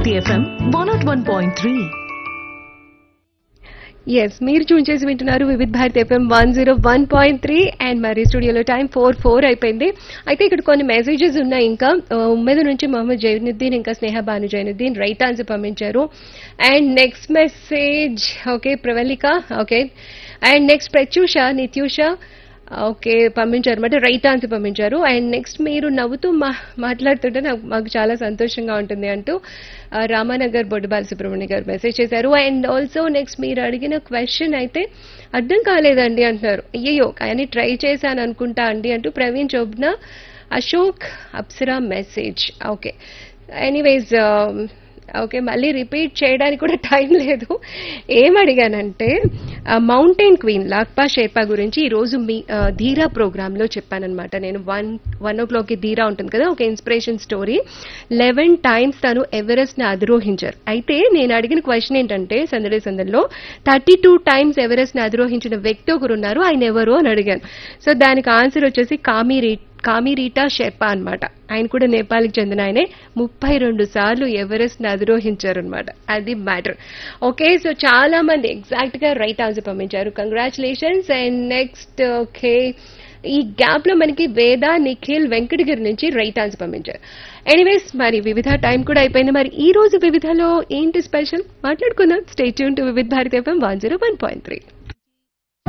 Bharati FM one nought one point three ఎస్ మీరు tune చేసి వింటున్నారు Vividh Bharat FM one zero one point three and మరి స్టూడియోలో టైం ఫోర్ ఫోర్ అయిపోయింది అయితే ఇక్కడ కొన్ని మెసేజెస్ ఉన్నాయి ఇంకా ఆ, ఉమ్మేద నుంచి మొహమ్మద్ జైనుద్దీన్ ఇంకా స్నేహ భాను జైనుద్దీన్ రైట్ ఆన్సర్ పంపించారు and next message okay Pravalika okay and next Pratyusha Nityusha okay పంపించారు అంటే రైట్ ఆన్సర్ పంపించారు అండ్ నెక్స్ట్ మీరు నవ్వుతూ మా మాట్లాడుతుంటే నాకు మాకు చాలా సంతోషంగా ఉంటుంది అంటూ ఆ, రామానగర్ బొడ్డుబాల సుబ్రహ్మణ్య గారు మెసేజ్ చేశారు అండ్ ఆల్సో నెక్స్ట్ మీరు అడిగిన క్వశ్చన్ అయితే అర్థం కాలేదండి అంటున్నారు అయ్యయ్యో కానీ ట్రై చేశాను అనుకుంటా అండి అంటూ ప్రవీణ్ చోబ్నా Ashok Apsara message okay anyways okay మళ్ళీ రిపీట్ చేయడానికి కూడా టైం లేదు ఏం అడిగానంటే మౌంటైన్ క్వీన్ లాక్పా షేర్పా గురించి ఈరోజు మీ ఆ, ధీరా ప్రోగ్రాంలో చెప్పానన్నమాట నేను వన్ వన్ ఓ క్లాక్కి ధీరా ఉంటుంది కదా ఒక ఇన్స్పిరేషన్ స్టోరీ లెవెన్ టైమ్స్ తను ఎవరెస్ట్ని అధిరోహించారు అయితే నేను అడిగిన క్వశ్చన్ ఏంటంటే సందడి సందడిలో థర్టీ టూ టైమ్స్ ఎవరెస్ట్ని అధిరోహించిన వ్యక్తి ఒకరు ఉన్నారు ఆయన ఎవరు అని అడిగాను సో దానికి ఆన్సర్ వచ్చేసి కామిరీ కామిరీటా షెర్పా అన్నమాట ఆయన కూడా నేపాల్కి చెందిన ఆయనే ముప్పై రెండు సార్లు ఎవరెస్ట్ ని అధిరోహించారు అనమాట అది మ్యాటర్ ఓకే సో చాలా మంది ఎగ్జాక్ట్ గా రైట్ ఆన్సర్ పంపించారు కంగ్రాచులేషన్స్ అండ్ నెక్స్ట్ ఓకే ఈ గ్యాప్ లో మనకి వేద నిఖిల్ వెంకటగిరి నుంచి రైట్ ఆన్సర్ పంపించారు ఎనీవేస్ మరి వివిధ టైం కూడా అయిపోయింది మరి ఈ రోజు వివిధలో ఏంటి స్పెషల్ మాట్లాడుకుందాం stay tuned to Vividh Bharati FM one zero one point three